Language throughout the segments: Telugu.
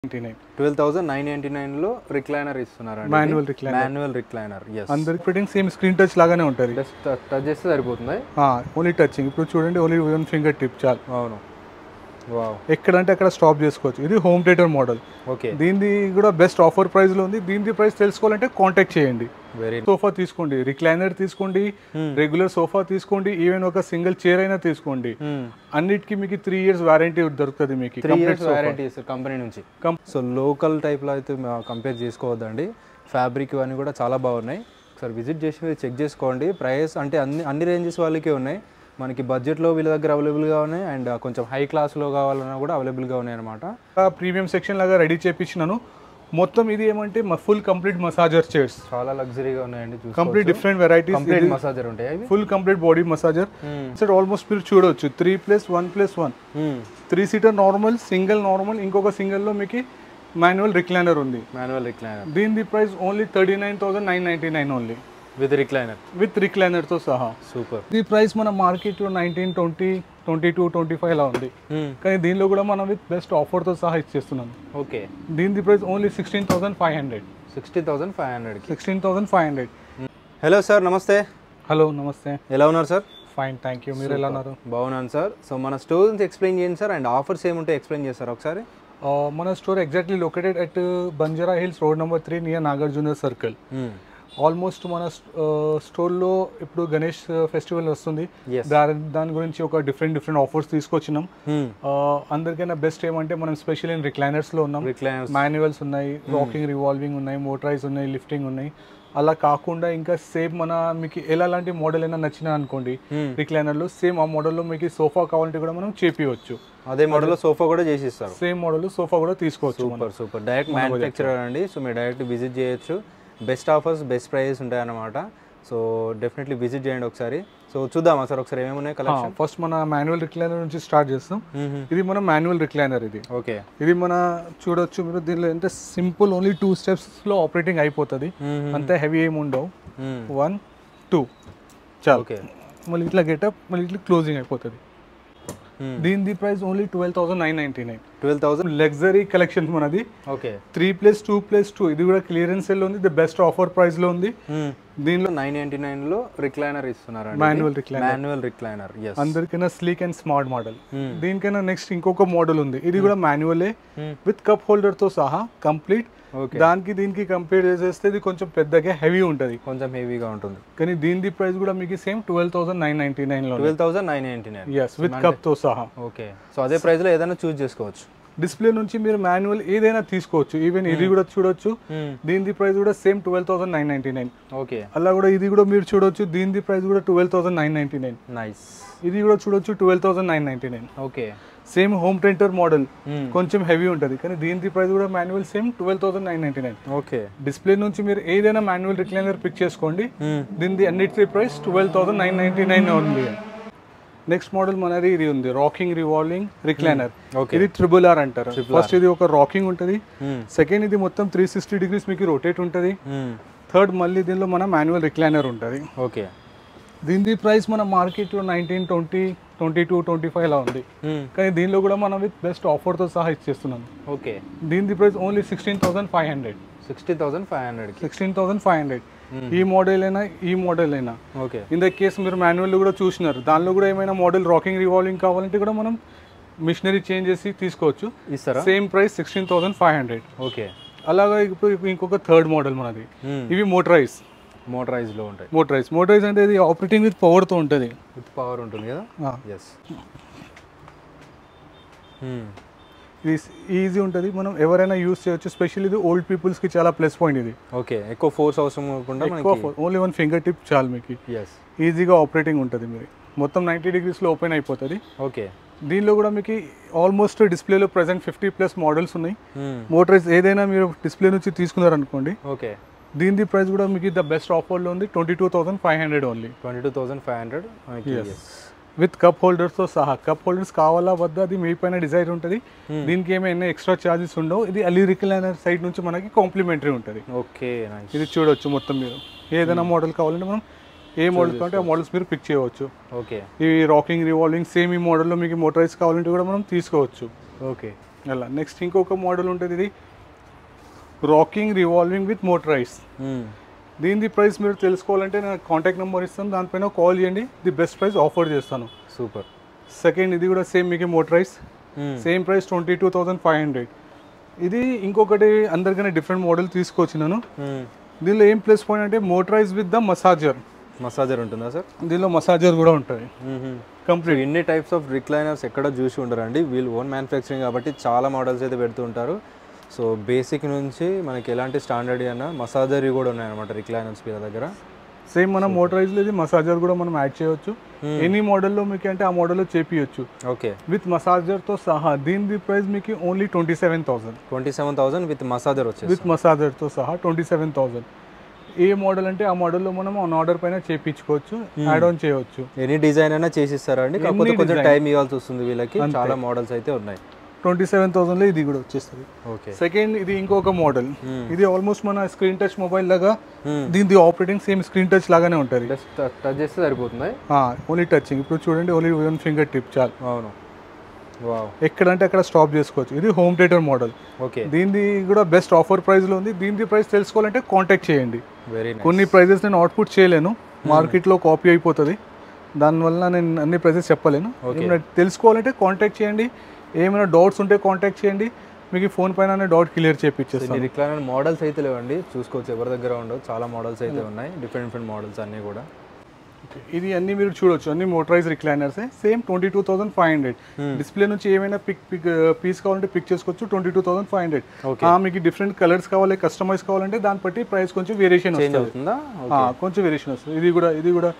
Ninety twelve thousand nine ninety నైన్లో రిక్లైనర్ ఇస్తున్నారు Manual recliner. Manual recliner yes అందరికి ఫిట్టింగ్ సేమ్ స్క్రీన్ టచ్ లాగానే ఉంటుంది జస్ట్ టచ్ చేస్తే సరిపోతుంది ఓన్లీ టచింగ్ ఇప్పుడు చూడండి ఓన్లీ వన్ ఫింగర్ టిప్ చాలు అవును వావ్ ఎక్కడంటే అక్కడ స్టాప్ చేసుకోవచ్చు ఇది హోమ్ థియేటర్ మోడల్ ఓకే దీనిది కూడా బెస్ట్ ఆఫర్ ప్రైస్ లో ఉంది దీని ప్రైస్ తెలుసుకోవాలంటే కాంటాక్ట్ చేయండి వెరీ సోఫా తీసుకోండి రిక్లైనర్ తీసుకోండి రెగ్యులర్ సోఫా తీసుకోండి ఈవెన్ ఒక సింగిల్ చైర్ అయినా తీసుకోండి అన్నిటికీ మీకు త్రీ ఇయర్స్ వారంటీ దొరుకుతుంది మీకు త్రీ ఇయర్స్ వారంటీ ఇస్తారు కంపెనీ నుంచి Com- సో లోకల్ టైప్లో అయితే కంపేర్ చేసుకోవద్దండి ఫ్యాబ్రిక్ ఇవన్నీ కూడా చాలా బాగున్నాయి ఒకసారి విజిట్ చేసి మీరు చెక్ చేసుకోండి ప్రైస్ అంటే అన్ని అన్ని రేంజెస్ వాళ్ళకే ఉన్నాయి మనకి బడ్జెట్లో వీళ్ళ దగ్గర అవైలబుల్గా ఉన్నాయి అండ్ కొంచెం హై క్లాస్లో కావాలన్నా కూడా అవైలబుల్గా ఉన్నాయి అనమాట ప్రీమియం సెక్షన్ లాగా రెడీ చేపించినాను మొత్తం ఇది ఏమంటే ఫుల్ కంప్లీట్ మసాజర్ చైర్స్ చాలా లగ్జరీగా ఉన్నాయండి complete different varieties complete massager ఉంటాయి అవి full complete body massager sir almost మీరు చూడొచ్చు three plus one plus one three seater normal single normal ఇంకొక సింగిల్లో మీకు మాన్యువల్ రిక్లైనర్ ఉంది మాన్యువల్ రిక్లైనర్ దీని price only thirty nine thousand nine ninety nine only with recliner with రిక్లైనర్తో సహా సూపర్ ఇది ప్రైస్ మన మార్కెట్లో nineteen twenty twenty two twenty five లా ఉంది కానీ దీనిలో కూడా మనం విత్ బెస్ట్ ఆఫర్తో సహా ఇచ్చేస్తున్నాం ఓకే దీని price only sixteen thousand five hundred sixty thousand five హండ్రెడ్కి sixteen thousand five hundred hello sir నమస్తే హలో నమస్తే ఎలా ఉన్నారు సార్ ఫైన్ థ్యాంక్ యూ మీరు ఎలా ఉన్నారు బాగున్నాను సార్ సో మన స్టోర్ నుంచి ఎక్స్ప్లెయిన్ చేయండి సార్ అండ్ ఆఫర్స్ ఏముంటే ఎక్స్ప్లెయిన్ చేస్తారు ఒకసారి Uh, మన store exactly located at Banjara hills road number three near Nagarjuna circle almost మన స్టోర్లో ఇప్పుడు గణేష్ ఫెస్టివల్ వస్తుంది Yes. దాని దాని గురించి ఒక డిఫరెంట్ డిఫరెంట్ ఆఫర్స్ తీసుకొచ్చినాం Uh, అందరికైనా బెస్ట్ ఏమంటే మనం స్పెషల్ ఇన్ రిక్లైనర్స్లో ఉన్నాం రిక్లైనర్స్ మాన్యువల్స్ ఉన్నాయి వాకింగ్ రివాల్వింగ్ ఉన్నాయి మోటరైజ్ ఉన్నాయి లిఫ్టింగ్ ఉన్నాయి అలా కాకుండా ఇంకా సేమ్ మన మీకు ఎలాంటి మోడల్ అయినా నచ్చినా అనుకోండి రిక్లైనర్లో సేమ్ ఆ మోడల్లో మీకు సోఫా కావాలంటే కూడా మనం చేపియవచ్చు అదే మోడల్లో సోఫా కూడా చేసి ఇస్తారు సేమ్ మోడల్ సోఫా కూడా తీసుకోవచ్చు మనం. సూపర్ సూపర్ డైరెక్ట్ మ్యానుఫ్యాక్చరర్ అండి సో మీరు డైరెక్ట్ విజిట్ చేయొచ్చు బెస్ట్ ఆఫర్స్ బెస్ట్ ప్రైజెస్ ఉంటాయి అన్నమాట సో డెఫినెట్లీ విజిట్ చేయండి ఒకసారి సో చూద్దామా సార్ ఒకసారి ఏమేమి ఉన్నాయి కలెక్షన్ ఫస్ట్ మన మాన్యువల్ రిక్లైనర్ నుంచి స్టార్ట్ చేస్తాం ఇది మన మాన్యువల్ రిక్లైనర్ ఇది ఓకే ఇది మన చూడొచ్చు మీరు దీనిలో అంటే సింపుల్ ఓన్లీ టూ స్టెప్స్లో ఆపరేటింగ్ అయిపోతుంది అంత హెవీ ఏమి ఉండవు వన్ టూ చాలు ఓకే మళ్ళీ ఇట్లా గెటప్ మళ్ళీ ఇట్లా క్లోజింగ్ అయిపోతుంది దీని price only twelve thousand nine ninety nine twelve thousand luxury collection మనది okay three plus two plus two ఇది కూడా క్లియరెన్స్ సెల్ ఉంది ది బెస్ట్ ఆఫర్ ప్రైస్ లో ఉంది దీనిలో నైన్ నైన్టీ నైన్లో రిక్లైనర్ ఇస్తున్నారు Manual recliner. Manual recliner yes అందరికైనా స్లీక్ అండ్ స్మార్ట్ మోడల్ దీనికైనా నెక్స్ట్ ఇంకొక మోడల్ ఉంది ఇది కూడా మాన్యువలే విత్ కప్ హోల్డర్ తో సహా కంప్లీట్ ఓకే దానికి దీనికి కంపేర్ చేసేస్తే ఇది కొంచెం పెద్దగా హెవీ ఉంటుంది కొంచెం హెవీగా ఉంటుంది కానీ దీని ప్రైస్ కూడా మీకు same twelve thousand nine ninety nine లో twelve thousand nine ninety nine yes with cup తో సహా ఓకే సో అదే ప్రైస్లో ఏదైనా చూస్ చేసుకోవచ్చు డిస్ప్లే నుంచి మీరు మాన్యువల్ ఏదైనా తీసుకోవచ్చు ఈవెన్ ఇది కూడా చూడొచ్చు దీని ప్రైస్ కూడా same twelve thousand nine ninety nine okay అలా కూడా ఇది కూడా మీరు చూడొచ్చు దీని ప్రైస్ కూడా twelve thousand nine ninety nine nice ఇది కూడా చూడొచ్చు twelve thousand nine ninety nine okay same home theatre model కొంచెం హెవీ ఉంటుంది కానీ దీని ప్రైస్ కూడా manual same twelve thousand nine ninety nine okay display నుంచి మీరు ఏదైనా మాన్యువల్ రిక్లైనర్ పిక్ చేసుకోండి దీనిది అన్నిటి price twelve thousand nine ninety nine ఉంది నెక్స్ట్ మోడల్ మనది ఇది ఉంది రాకింగ్ రివాల్వింగ్ రిక్లైనర్ Okay. ఇది ట్రిబుల్ ఆర్ అంటారు ఫస్ట్ ఇది ఒక రాకింగ్ ఉంటుంది సెకండ్ ఇది మొత్తం త్రీ సిక్స్టీ డిగ్రీస్ మీకు రొటేట్ ఉంటుంది థర్డ్ మళ్ళీ దీనిలో మన మాన్యువల్ రిక్లైనర్ ఉంటుంది ఓకే దీని ప్రైస్ మన మార్కెట్లో nineteen twenty twenty two twenty five లా ఉంది కానీ దీనిలో కూడా మనం విత్ బెస్ట్ ఆఫర్తో సహా ఇచ్చేస్తున్నాం ఓకే దీని price only sixteen thousand five hundred sixty thousand five హండ్రెడ్కి సిక్స్టీన్ థౌసండ్ ఫైవ్ హండ్రెడ్ ఈ మోడల్ అయినా ఈ మోడల్ అయినా ఓకే ఇన్ ద కేసు మీరు మాన్యువల్ కూడా చూసినారు దానిలో కూడా ఏమైనా మోడల్ రాకింగ్ రివాల్వింగ్ కావాలంటే కూడా మనం మిషనరీ చేంజ్ చేసి తీసుకోవచ్చు ఇస్తారా same price sixteen thousand five hundred okay అలాగా ఇప్పుడు ఇంకొక థర్డ్ మోడల్ మనది ఇవి మోటరైజ్ మోటరైజ్లో ఉంటాయి మోటరైజ్ మోటరైజ్ అంటే ఇది ఆపరేటింగ్ విత్ పవర్తో ఉంటుంది విత్ పవర్ ఉంటుంది కదా ఆ, ఎస్ ఇది ఈజీ ఉంటుంది మనం ఎవరైనా యూస్ చేయొచ్చు స్పెషల్ ఇది ఓల్డ్ పీపుల్స్కి చాలా ప్లస్ పాయింట్ ఇది ఓకే ఎక్కువ ఫోర్స్ అవసరం కాకుండా ఎక్కువ మనకి ఓన్లీ వన్ ఫింగర్ టిప్ చాలు మీకు ఎస్ ఈజీగా ఆపరేటింగ్ ఉంటుంది మీరు మొత్తం నైంటీ డిగ్రీస్లో ఓపెన్ అయిపోతుంది ఓకే దీనిలో కూడా మీకు ఆల్మోస్ట్ డిస్ప్లేలో ప్రజెంట్ ఫిఫ్టీ ప్లస్ మోడల్స్ ఉన్నాయి మోటరైజ్ ఏదైనా మీరు డిస్ప్లే నుంచి తీసుకున్నారనుకోండి ఓకే దీని ప్రైస్ కూడా మీకు ద బెస్ట్ ఆఫర్లో ఉంది twenty two thousand five hundred only twenty two thousand five hundred మనకి Yes. yes. విత్ కప్ హోల్డర్స్తో సహా కప్ హోల్డర్స్ కావాలా వద్దా అది మీ పైన డిజైర్ ఉంటుంది దీనికి ఏమైనా ఎక్స్ట్రా ఛార్జెస్ ఉండవు ఇది అలీ రిక్లైనర్ సైడ్ నుంచి మనకి కాంప్లిమెంటరీ ఉంటుంది ఓకే నైస్ ఇది చూడొచ్చు మొత్తం మీరు ఏదైనా మోడల్ కావాలంటే మనం ఏ మోడల్ కావాలంటే ఆ మోడల్స్ మీరు పిక్ చేయవచ్చు ఓకే ఈ రాకింగ్ రివాల్వింగ్ సేమ్ ఈ మోడల్లో మీకు మోటరైజ్ కావాలంటే కూడా మనం తీసుకోవచ్చు ఓకే అలా నెక్స్ట్ ఇంకొక మోడల్ ఉంటుంది ఇది రాకింగ్ రివాల్వింగ్ విత్ మోటరైజ్ దీని ప్రైస్ మీరు తెలుసుకోవాలంటే నా కాంటాక్ట్ నెంబర్ ఇస్తాను దానిపైన కాల్ చేయండి ది బెస్ట్ ప్రైస్ ఆఫర్ చేస్తాను సూపర్ సెకండ్ ఇది కూడా సేమ్ మీకు motorise same price twenty two thousand five hundred ఇది ఇంకొకటి అందరికన్నా డిఫరెంట్ మోడల్ తీసుకొచ్చినాను దీనిలో ఏం ప్లస్ పాయింట్ అంటే motorise with the massager massager ఉంటుందా సార్ దీనిలో మసాజర్ కూడా ఉంటుంది కంప్లీట్ ఇన్ని టైప్స్ ఆఫ్ రిక్లైనర్స్ ఎక్కడ చూసి ఉండరండి వీళ్ళు ఓన్ మ్యానుఫ్యాక్చరింగ్ కాబట్టి చాలా మోడల్స్ అయితే పెడుతూ ఉంటారు సో బేసిక్ నుంచి మనకి ఎలాంటి స్టాండర్డ్ అన్న మసాజర్ కూడా ఉన్నాయన్నమాట రిక్లైనర్స్ వీళ్ళ దగ్గర సేమ్ మన మోటరైజ్ ఇది మసాజర్ కూడా మనం యాడ్ చేయొచ్చు ఎనీ మోడల్లో మీకు అంటే ఆ మోడల్లో చేపియొచ్చు ఓకే విత్ మసాజర్తో సహా దీని ప్రైస్ మీకు only twenty seven thousand twenty seven thousand with massager వచ్చేసి విత్ మసాజర్తో సహా ట్వంటీ సెవెన్ థౌసండ్ ఏ మోడల్ అంటే ఆ మోడల్లో మనం ఆన్ ఆర్డర్ పైన చేపించుకోవచ్చు యాడ్ ఆన్ చేయవచ్చు ఎనీ డిజైన్ అయినా చేసిస్తారా అండి కాకపోతే కొంచెం design. టైం ఇవ్వాల్సి వస్తుంది వీళ్ళకి చాలా మోడల్స్ అయితే ఉన్నాయి ట్వంటీ సెవెన్ థౌసండ్లో ఇది కూడా వచ్చేస్తుంది ఓకే సెకండ్ ఇది ఇంకొక మోడల్ ఇది ఆల్మోస్ట్ మన స్క్రీన్ టచ్ మొబైల్ లాగా దీని ఆపరేటింగ్ సేమ్ స్క్రీన్ టచ్ లాగానే ఉంటుంది జస్ట్ టచ్ చేస్తే సరిపోతుంది ఓన్లీ టచింగ్ ఇప్పుడు చూడండి ఓన్లీ వన్ ఫింగర్ టిప్ చాలు అవును వావ్ ఎక్కడంటే అక్కడ స్టాప్ చేసుకోవచ్చు ఇది హోమ్ థియేటర్ మోడల్ ఓకే దీనిది కూడా బెస్ట్ ఆఫర్ ప్రైస్లో ఉంది దీని ప్రైస్ తెలుసుకోవాలంటే కాంటాక్ట్ చేయండి వెరీ కొన్ని ప్రైజెస్ నేను అవుట్పుట్ చేయలేను మార్కెట్లో కాపీ అయిపోతుంది దానివల్ల నేను అన్ని ప్రైజెస్ చెప్పలేను ఏమైనా తెలుసుకోవాలంటే కాంటాక్ట్ చేయండి ఏమైనా డౌట్స్ ఉంటే కాంటాక్ట్ చేయండి మీకు ఫోన్ పైన డౌట్ క్లియర్ చేయించేస్తాను రిక్లైనర్ మోడల్స్ అయితే లేవండి చూసుకోవచ్చు ఎవరి దగ్గర ఉండవు చాలా మోడల్స్ అయితే ఉన్నాయి డిఫరెంట్ డిఫరెంట్ మోడల్స్ అన్నీ కూడా ఇది అన్ని మీరు చూడొచ్చు అన్ని motorise recliners same twenty two thousand five hundred display నుంచి ఏమైనా పిక్ పిక్ పీస్ కావాలంటే పిక్ చేసుకోవచ్చు twenty two thousand five hundred Okay. మీకు డిఫరెంట్ కలర్స్ కావాలి కస్టమైజ్ కావాలంటే దాన్ని బట్టి ప్రైస్ కొంచెం వేరియేషన్ చేంజ్ వస్తుంది అవుతుందా ఆ, కొంచెం వేరియేషన్ వస్తుంది ఇది కూడా ఇది కూడా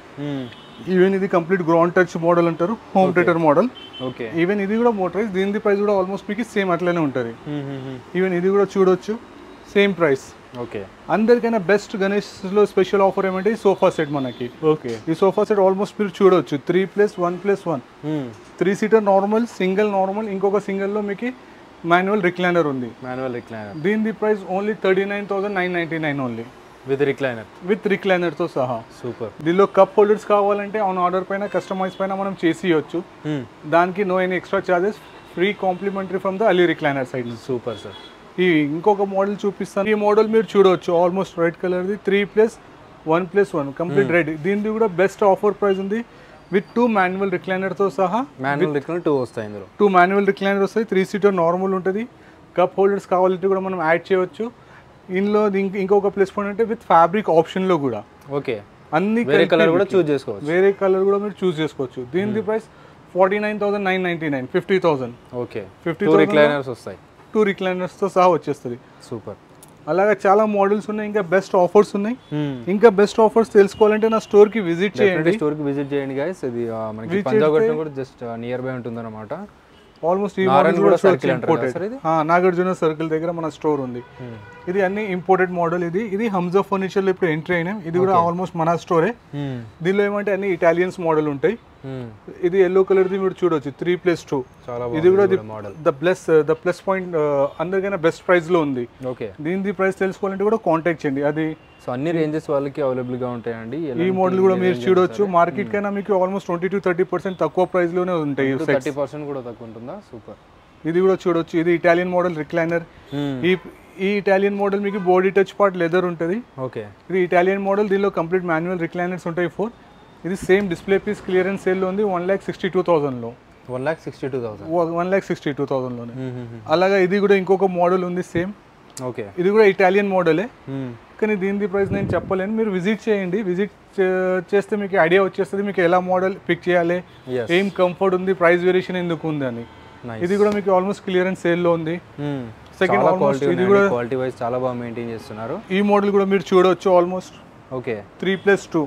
ఈవెన్ ఇది కంప్లీట్ గ్రౌండ్ టచ్ మోడల్ అంటారు home theatre model okay even ఇది కూడా మోటరైజ్ దీని ప్రైస్ కూడా ఆల్మోస్ట్ మీకు సేమ్ అట్లనే ఉంటుంది ఈవెన్ ఇది కూడా చూడొచ్చు సేమ్ ప్రైస్ ఓకే అందరికైనా బెస్ట్ గణేష్ లో స్పెషల్ ఆఫర్ ఏమంటే ఈ సోఫా సెట్ మనకి ఓకే ఈ సోఫా సెట్ ఆల్మోస్ట్ మీరు చూడొచ్చు three plus one plus one three seater normal single normal ఇంకొక సింగిల్లో మీకు మాన్యువల్ రిక్లైనర్ ఉంది మాన్యువల్ రిక్లైనర్ దీని price only thirty nine thousand nine ninety nine only with recliner with రిక్లైనర్తో సహా సూపర్ దీనిలో కప్ హోల్డర్స్ కావాలంటే ఆన్ ఆర్డర్ పైన కస్టమైజ్ పైన మనం చేసి ఇవ్వచ్చు దానికి no any extra charges free complimentary from the Ali recliner side నుంచి సూపర్ సార్ ఈ ఇంకొక మోడల్ చూపిస్తాను ఈ మోడల్ మీరు చూడవచ్చు ఆల్మోస్ట్ రెడ్ కలర్ది three plus one plus one complete red దీనిది కూడా బెస్ట్ ఆఫర్ ప్రైస్ ఉంది విత్ టూ మాన్యువల్ రిక్లైనర్తో సహా మాన్యువల్ రిక్లైనర్ టూ వస్తాయి ఇందులో టూ మాన్యువల్ రిక్లైనర్ వస్తాయి త్రీ సీటర్ నార్మల్ ఉంటుంది కప్ హోల్డర్స్ కావాలంటే కూడా మనం యాడ్ చేయవచ్చు ఇందులో ఇంక- ఇంకొక ప్లస్ పాయింట్ అంటే విత్ ఫ్యాబ్రిక్ ఆప్షన్లో కూడా ఓకే అన్ని వేరే కలిపి కలర్ కూడా మీకు- చూస్ చేసుకోవచ్చు వేరే కలర్ కూడా మీరు చూస్ చేసుకోవచ్చు దీని price forty nine thousand nine ninety nine fifty thousand okay 50,000 two recliners వస్తాయి టూ రిక్లైనర్స్తో సహా వచ్చేస్తుంది సూపర్ అలాగే చాలా మోడల్స్ ఉన్నాయి ఇంకా బెస్ట్ ఆఫర్స్ ఉన్నాయి ఇంకా బెస్ట్ ఆఫర్స్ తెలుసుకోవాలంటే నా స్టోర్కి విజిట్ చేయండి స్టోర్కి విజిట్ చేయండి గైస్ ఇది ఆ, మనకి Visit పంజాగుట్ట చేస్తే- కూడా జస్ట్ నియర్ బై ఉంటుంది అనమాట ఆల్మోస్ట్ ఈ నారాయణ మోడల్ కూడా కూడా circle అంటారు కదా sir ఇది? నాగార్జున సర్కిల్ దగ్గర మన స్టోర్ ఉంది ఇది అన్ని ఇంపోర్టెడ్ మోడల్ ఇది ఇది హంజా ఫర్నిచర్ లో ఇప్పుడు ఎంట్రీ అయినాం ఇది కూడా ఆల్మోస్ట్ మన స్టోరే దీనిలో ఏమంటే అన్ని ఇటాలియన్స్ మోడల్ ఉంటాయి ఇది ఎల్లో కలర్ ది మీరు చూడొచ్చు త్రీ ప్లస్ టూ చాలా ఇది కూడా model the plus the plus point అందరికైనా బెస్ట్ ప్రైస్ లో ఉంది ఓకే దీని ప్రైస్ తెలుసుకోవాలంటే కూడా కాంటాక్ట్ చేయండి అది సో అన్ని రేంజెస్ వాళ్ళకి అవైలబుల్ గా ఉంటాయండి ఈ మోడల్ కూడా మీరు చూడొచ్చు మార్కెట్ కైనా మీకు almost twenty two thirty percent తక్కువ ప్రైస్ లోనే ఉంటాయి sets. థర్టీ పర్సెంట్ కూడా తక్కువ ఉంటుందా సూపర్ ఇది కూడా చూడొచ్చు ఇది ఇటాలియన్ మోడల్ రిక్లైనర్ ఈ ఈ ఇటాలియన్ మోడల్ మీకు బాడీ టచ్ పార్ట్ లెదర్ ఉంటుంది ఓకే ఇది ఇటాలియన్ మోడల్ దీనిలో కంప్లీట్ మాన్యువల్ రిక్లైనర్స్ ఉంటాయి ఫోర్ ఇది సేమ్ డిస్ప్లే పీస్ క్లియరెన్స్ సేల్లో ఉంది వన్ ల్యాక్ సిక్స్టీ టూ థౌసండ్లో one lakh sixty two thousand one lakh sixty two థౌసండ్లోనే అలాగా ఇది కూడా ఇంకొక మోడల్ ఉంది సేమ్ ఓకే ఇది కూడా ఇటాలియన్ మోడలే కానీ దీని ప్రైస్ నేను చెప్పలేను మీరు విజిట్ చేయండి విజిట్ చేస్తే మీకు ఐడియా వచ్చేస్తుంది మీకు ఎలా మోడల్ పిక్ చేయాలి Yes. ఏం కంఫర్ట్ ఉంది ప్రైస్ వేరియేషన్ ఎందుకు ఉంది అని Nice. ఇది కూడా మీకు ఆల్మోస్ట్ క్లియరెన్స్ సేల్లో ఉంది Second చాలా almost క్వాలిటీ ఇది కూడా- క్వాలిటీ వైజ్ చాలా బాగా మెయింటైన్ చేస్తున్నారు ఈ మోడల్ కూడా మీరు చూడవచ్చు almost okay three plus two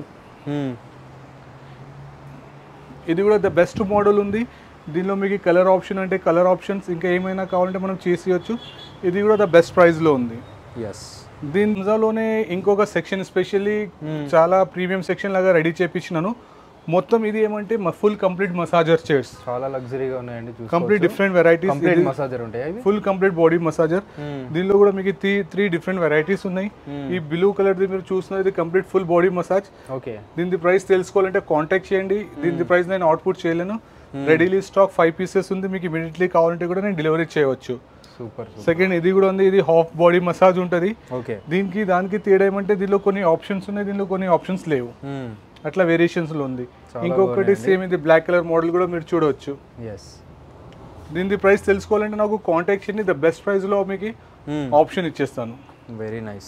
ఇది కూడా ద బెస్ట్ మోడల్ ఉంది దీనిలో మీకు కలర్ ఆప్షన్ అంటే కలర్ ఆప్షన్స్ ఇంకా ఏమైనా కావాలంటే మనం చేసేయచ్చు ఇది కూడా ద బెస్ట్ ప్రైస్లో ఉంది ఎస్ దీనిలోనే ఇంకొక సెక్షన్ స్పెషల్లీ చాలా ప్రీమియం సెక్షన్ లాగా రెడీ చేపించినాను మొత్తం ఇది ఏమంటే ఫుల్ కంప్లీట్ మసాజర్ చైర్స్ చాలా లగ్జరీగా ఉన్నాయండి complete different varieties complete massager ఉంటాయి అవి ఫుల్ కంప్లీట్ బాడీ మసాజర్ దీనిలో కూడా మీకు త్రీ త్రీ డిఫరెంట్ వెరైటీస్ ఉన్నాయి ఈ బ్లూ కలర్ ది మీరు చూస్తున్నారు ఇది complete full body massage okay దీని ప్రైస్ తెలుసుకోవాలంటే కాంటాక్ట్ చేయండి దీని ప్రైస్ నేను అవుట్పుట్ చేయలేను రెడీలీ స్టాక్ ఫైవ్ పీసెస్ ఉంది మీకు ఇమీడియట్లీ కావాలంటే కూడా నేను డెలివరీ చేయవచ్చు సూపర్ సూపర్ సెకండ్ ఇది కూడా ఉంది ఇది హాఫ్ బాడీ మసాజ్ ఉంటుంది ఓకే దీనికి దానికి తేడా ఏమంటే దీనిలో కొన్ని ఆప్షన్స్ ఉన్నాయి దీనిలో కొన్ని ఆప్షన్స్ లేవు అట్లా వేరియేషన్స్ లో ఉంది ఇంకొకటి సేమ్ ఇది బ్లాక్ కలర్ మోడల్ కూడా మీరు చూడవచ్చు ఎస్ దీని ప్రైస్ తెలుసుకోవాలంటే నాకు కాంటాక్ట్ చేయండి ద బెస్ట్ ప్రైస్ లో మీకు ఆప్షన్ ఇచ్చేస్తాను వెరీ నైస్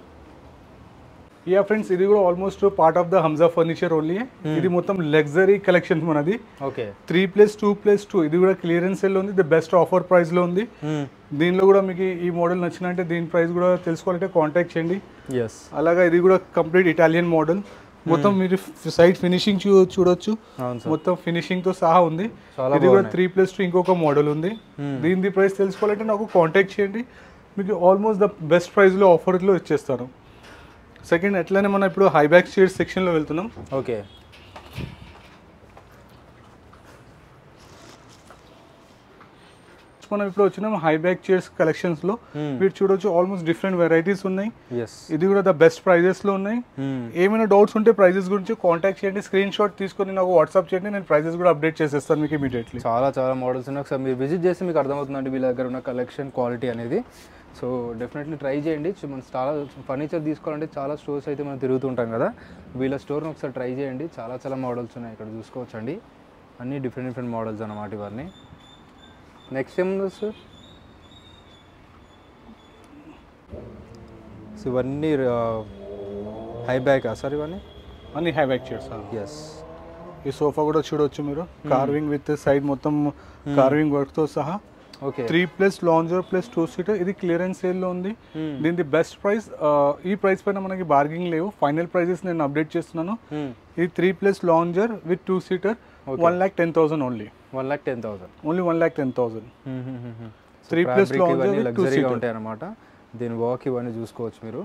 యా ఫ్రెండ్స్ ఇది కూడా almost part of the Hamza furniture only ఇది మొత్తం లగ్జరీ కలెక్షన్ మనది okay three plus two plus two ఇది కూడా క్లియరెన్స్ సెల్ ఉంది ది బెస్ట్ ఆఫర్ ప్రైస్ లో ఉంది దీనిలో కూడా మీకు ఈ మోడల్ నచ్చినంటే దీని ప్రైస్ కూడా తెలుసుకోవాలంటే కాంటాక్ట్ చేయండి ఎస్ అలాగా ఇది కూడా కంప్లీట్ ఇటాలియన్ మోడల్ మొత్తం మీరు సైడ్ ఫినిషింగ్ చూ చూడొచ్చు అవును సార్ మొత్తం ఫినిషింగ్ తో సహా ఉంది చాలా ఇది కూడా త్రీ ప్లస్ టూ ఇంకొక మోడల్ ఉంది దీని ప్రైస్ తెలుసుకోవాలంటే నాకు కాంటాక్ట్ చేయండి మీకు ఆల్మోస్ట్ ద బెస్ట్ ప్రైస్ లో ఆఫర్ లో ఇచ్చేస్తాను సెకండ్ ఎట్లానే మనం ఇప్పుడు హై బ్యాక్ చైర్స్ సెక్షన్ లో వెళ్తున్నాం ఓకే మనం ఇప్పుడు వచ్చినాం హై బ్యాక్ చైర్స్ కలెక్షన్స్ లో మీరు చూడొచ్చు ఆల్మోస్ట్ డిఫరెంట్ వెరైటీస్ ఉన్నాయి ఎస్ ఇది కూడా ద బెస్ట్ ప్రైజెస్ లో ఉన్నాయి ఏమైనా డౌట్స్ ఉంటే ప్రైజెస్ గురించి కాంటాక్ట్ చేయండి స్క్రీన్ షాట్ తీసుకొని నాకు వాట్సాప్ చేయండి నేను ప్రైజెస్ కూడా అప్డేట్ చేసేస్తాను మీకు ఇమీడియట్లీ చాలా చాలా మోడల్స్ ఉన్నాయి ఒకసారి మీరు విజిట్ చేస్తే మీకు అర్థమవుతుందండి వీళ్ళ దగ్గర ఉన్న కలెక్షన్ క్వాలిటీ అనేది సో డెఫినెట్లీ ట్రై చేయండి చు- మనం చాలా ఫర్నిచర్ తీసుకోవాలంటే చాలా స్టోర్స్ అయితే మనం తిరుగుతుంటాం కదా వీళ్ళ స్టోర్ని ఒకసారి ట్రై చేయండి చాలా చాలా మోడల్స్ ఉన్నాయి ఇక్కడ చూసుకోవచ్చండి అన్నీ డిఫరెంట్ డిఫరెంట్ మోడల్స్ అన్నమాట ఇవన్నీ నెక్స్ట్ ఏముంది సార్ సో ఇవన్నీ హై బ్యాక్ సార్ ఇవన్నీ అన్ని హై బ్యాక్ చైర్స్ ఎస్ ఈ సోఫా కూడా చూడొచ్చు మీరు కార్వింగ్ విత్ సైడ్ మొత్తం కార్వింగ్ వర్క్ తో సహా okay three plus lounger plus two seater ఇది క్లియరెన్స్ సేల్ లో ఉంది దీని బెస్ట్ ప్రైస్ ఈ ప్రైస్ పైన మనకి బార్గింగ్ లేవు ఫైనల్ ప్రైజెస్ నేను అప్డేట్ చేస్తున్నాను ఇది three plus lounger with two seater one lakh ten thousand only one lakh ten thousand only one lakh ten thousand three Three plus plus lounge ఇవన్నీ with two లగ్జరీగా seater. ఉంటాయి అన్నమాట దీని వాక్ ఇవన్నీ చూసుకోవచ్చు మీరు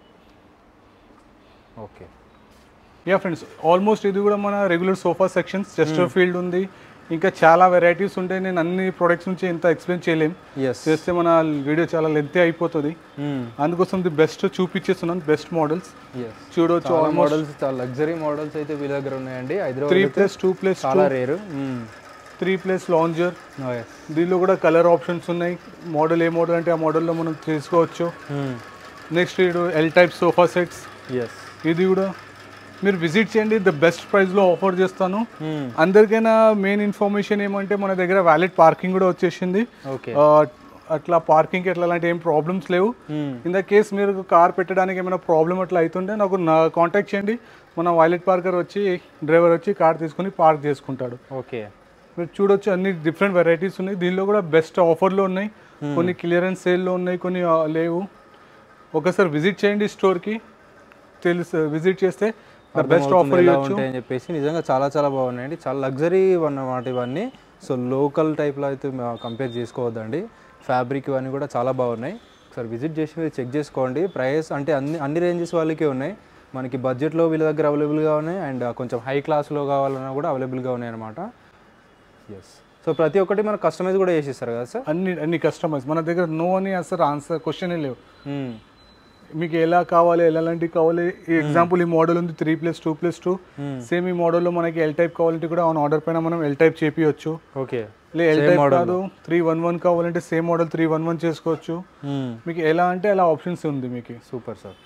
ఓకే యా ఫ్రెండ్స్ ఆల్మోస్ట్ ఇది కూడా మన regular sofa sections chesterfield ఉంది ఇంకా చాలా వెరైటీస్ ఉంటాయి నేను అన్ని ప్రొడక్ట్స్ నుంచి ఎంత ఎక్స్ప్లెయిన్ చేయలేం ఎస్ చేస్తే మన వీడియో చాలా లెంతీ అయిపోతుంది అందుకోసం ది బెస్ట్ చూపించేస్తున్నాను బెస్ట్ మోడల్స్ ఎస్ చూడవచ్చు చాలా ఆల్మోస్ట్ మోడల్స్ చాలా లగ్జరీ మోడల్స్ అయితే వీళ్ళ దగ్గర ఉన్నాయండి three Hyderabad plus two plus చాలా రేరు త్రీ ప్లస్ లాంజర్ దీనిలో కూడా కలర్ ఆప్షన్స్ ఉన్నాయి మోడల్ ఏ మోడల్ అంటే ఆ మోడల్లో మనం తీసుకోవచ్చు నెక్స్ట్ ఇది L type sofa sets yes ఇది కూడా మీరు విజిట్ చేయండి ద బెస్ట్ ప్రైస్లో ఆఫర్ చేస్తాను అందరికైనా మెయిన్ ఇన్ఫర్మేషన్ ఏమంటే మన దగ్గర వ్యాలిడ్ పార్కింగ్ కూడా వచ్చేసింది ఓకే ఆ, అట్లా పార్కింగ్కి ఎట్లా అలాంటి ఏం ప్రాబ్లమ్స్ లేవు ఇన్ ద కేస్ మీరు కార్ పెట్టడానికి ఏమైనా ప్రాబ్లం అట్లా అవుతుంటే నాకు నా కాంటాక్ట్ చేయండి మన వైలెట్ పార్కర్ వచ్చి డ్రైవర్ వచ్చి కార్ తీసుకొని పార్క్ చేసుకుంటాడు ఓకే మీరు చూడొచ్చు అన్ని డిఫరెంట్ వెరైటీస్ ఉన్నాయి దీనిలో కూడా బెస్ట్ ఆఫర్లో ఉన్నాయి కొన్ని క్లియరెన్స్ సేల్లో ఉన్నాయి కొన్ని ఆ, లేవు ఒకసారి విజిట్ చేయండి స్టోర్కి తెలుసు విజిట్ చేస్తే బెస్ట్ ఆఫర్ ఎలా ఇవ్వచ్చు ఉంటాయని చెప్పేసి నిజంగా చాలా చాలా బాగున్నాయండి చాలా లగ్జరీ అన్నమాట ఇవన్నీ సో లోకల్ టైప్లో అయితే కంపేర్ చేసుకోవద్దండి ఫ్యాబ్రిక్ ఇవన్నీ కూడా చాలా బాగున్నాయి ఒకసారి విజిట్ చేసి మీరు చెక్ చేసుకోండి ప్రైస్ అంటే అన్ని అన్ని రేంజెస్ వాళ్ళకే ఉన్నాయి మనకి బడ్జెట్లో వీళ్ళ దగ్గర అవైలబుల్గా ఉన్నాయి అండ్ కొంచెం హై క్లాస్లో కావాలన్నా కూడా అవైలబుల్గా ఉన్నాయి అనమాట ఎస్ సో ప్రతి ఒక్కటి మనకు కస్టమైజ్ కూడా చేసిస్తారు కదా సార్ అన్ని అన్ని కస్టమర్స్ మన దగ్గర నో అని అసలు ఆన్సర్ క్వశ్చనే లేవు మీకు ఎలా కావాలి ఎలాంటివి కావాలి ఈ ఎగ్జాంపుల్ ఈ మోడల్ ఉంది three plus two plus two same ఈ మోడల్లో మనకి ఎల్ టైప్ కావాలంటే కూడా ఆన్ ఆర్డర్ పైన మనం ఎల్ టైప్ చేపియచ్చు ఓకే లే ఎల్ టైప్ కాదు త్రీ వన్ వన్ కావాలంటే same model three one one చేసుకోవచ్చు మీకు ఎలా అంటే అలా ఆప్షన్స్ ఉంది మీకు సూపర్ సార్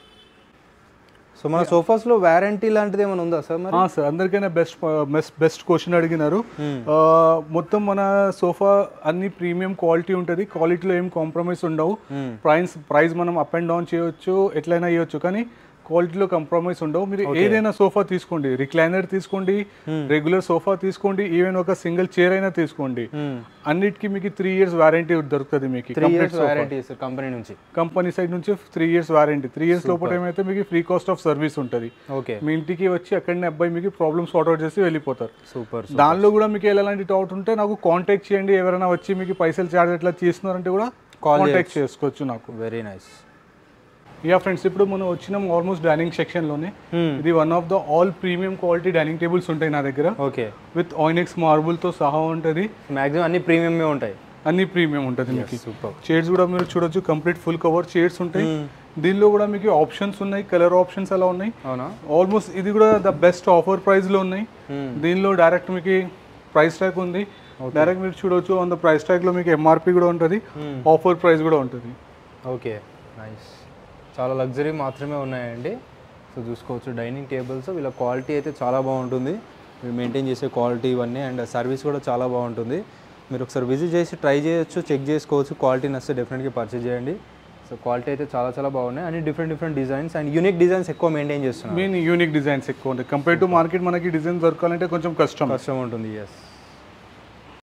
సో మన సోఫాస్లో వారంటీ లాంటిది ఏమైనా ఉందా సార్ మరి సార్ అందరికైనా బెస్ట్ బెస్ట్ బెస్ట్ క్వశ్చన్ అడిగినారు ఆ, మొత్తం మన సోఫా అన్ని ప్రీమియం క్వాలిటీ ఉంటుంది క్వాలిటీలో ఏం కాంప్రమైజ్ ఉండవు ప్రైస్ ప్రైస్ మనం అప్ అండ్ డౌన్ చేయొచ్చు ఎట్లయినా ఇవ్వచ్చు కానీ క్వాలిటీలో కాంప్రమైజ్ ఉండవు మీరు ఏదైనా సోఫా తీసుకోండి రిక్లైనర్ తీసుకోండి రెగ్యులర్ సోఫా తీసుకోండి ఈవెన్ ఒక సింగిల్ చైర్ అయినా తీసుకోండి అన్నిటికీ మీకు త్రీ ఇయర్స్ వారంటీ దొరుకుతుంది మీకు three years warranty sir company నుంచి కంపెనీ సైడ్ నుంచి three years warranty three years లోపల ఏమైతే మీకు ఫ్రీ కాస్ట్ ఆఫ్ సర్వీస్ ఉంటుంది ఓకే మీ ఇంటికి వచ్చి అక్కడనే అబ్బాయి మీకు ప్రాబ్లమ్ సార్ట్ అవుట్ చేసి వెళ్ళిపోతారు సూపర్ దానిలో కూడా మీకు ఎలాంటి డౌట్ ఉంటే నాకు కాంటాక్ట్ చేయండి ఎవరైనా వచ్చి మీకు పైసలు చార్జ్ ఎట్లా చేస్తున్నారంటే కూడా కాంటాక్ట్ చేసుకోవచ్చు నాకు వెరీ నైస్ యా ఫ్రెండ్స్ ఇప్పుడు మనం వచ్చినాం ఆల్మోస్ట్ డైనింగ్ సెక్షన్ లోనే ఇది one of the all premium quality dining tables ఉంటాయి నా దగ్గర ఓకే విత్ ఆయినెక్స్ మార్బుల్ తో సహా ఉంటుంది మాక్సిమం అన్ని ప్రీమియమే ఉంటాయి అన్ని ప్రీమియం ఉంటుంది మీకు సూపర్ చైర్స్ కూడా మీరు చూడొచ్చు కంప్లీట్ ఫుల్ కవర్ చైర్స్ ఉంటాయి దీనిలో కూడా మీకు ఆప్షన్స్ ఉన్నాయి కలర్ ఆప్షన్స్ అలా ఉన్నాయి అవునా ఆల్మోస్ట్ ఇది కూడా ద బెస్ట్ ఆఫర్ ప్రైస్ లో ఉన్నాయి దీనిలో డైరెక్ట్ మీకు ప్రైస్ ట్యాగ్ ఉంది డైరెక్ట్ మీరు చూడొచ్చు ఆన్ ద ప్రైస్ ట్యాగ్లో మీకు ఎంఆర్పి కూడా ఉంటుంది ఆఫర్ ప్రైస్ కూడా ఉంటుంది ఓకే నైస్ చాలా లగ్జరీ మాత్రమే ఉన్నాయండి సో చూసుకోవచ్చు డైనింగ్ టేబుల్స్ వీళ్ళ క్వాలిటీ అయితే చాలా బాగుంటుంది మీరు మెయింటైన్ చేసే క్వాలిటీ ఇవన్నీ అండ్ సర్వీస్ కూడా చాలా బాగుంటుంది మీరు ఒకసారి విజిట్ చేసి ట్రై చేయొచ్చు చెక్ చేసుకోవచ్చు క్వాలిటీ నచ్చితే డెఫినెట్గా పర్చేజ్ చేయండి సో క్వాలిటీ అయితే చాలా చాలా బాగున్నాయి అన్ని different different designs and unique designs ఎక్కువ మెయింటైన్ చేస్తున్నారు మెయిన్ యూనిక్ డిజైన్స్ ఎక్కువ ఉంటాయి కంపేర్ టు మార్కెట్ మనకి డిజైన్ దొరకాలంటే కొంచెం కష్టం కష్టం ఉంటుంది ఎస్